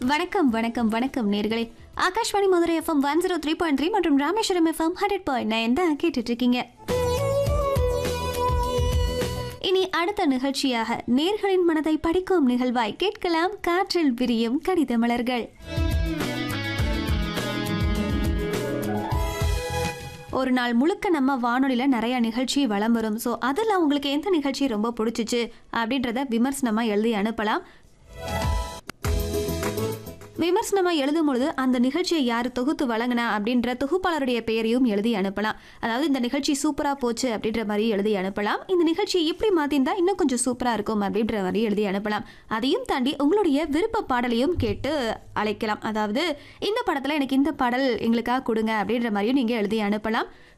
வணக்கம் வணக்கம் வணக்கம் நேர்களே Akashvani Madurai FM one zero three point three மற்றும் Rameswaram FM hundred point nine தான் கேட்டுட்டு இருக்கீங்க இனி அடுத்த நிகழ்ச்சியாக நேர்களின் மனதை படிக்கும் நிகழ்வாய் கேட்கலாம் காற்றில் விரியும் கடித மலர்கள் ஒரு நாள் முழுக்க நம்ம வானொலியில் நிறைய நிகழ்ச்சி வலம் வரும் ஸோ அதில் உங்களுக்கு எந்த நிகழ்ச்சி ரொம்ப பிடிச்சிச்சு அப்படின்றத விமர்சனமாக எழுதி அனுப்பலாம் விமர்சனமாக எழுதும் பொழுது அந்த நிகழ்ச்சியை யார் தொகுத்து வழங்கினா அப்படின்ற தொகுப்பாளருடைய பெயரையும் எழுதி அனுப்பலாம் அதாவது இந்த நிகழ்ச்சி சூப்பராக போச்சு அப்படின்ற மாதிரி எழுதி அனுப்பலாம் இந்த நிகழ்ச்சியை இப்படி மாற்றிருந்தா இன்னும் கொஞ்சம் சூப்பராக இருக்கும் அப்படின்ற மாதிரி எழுதி அனுப்பலாம் அதையும் தாண்டி உங்களுடைய விருப்ப பாடலையும் கேட்டு அழைக்கலாம் அதாவது இந்த படத்தில் எனக்கு இந்த பாடல் எங்களுக்காக கொடுங்க அப்படின்ற மாதிரியும் நீங்கள் எழுதி அனுப்பலாம்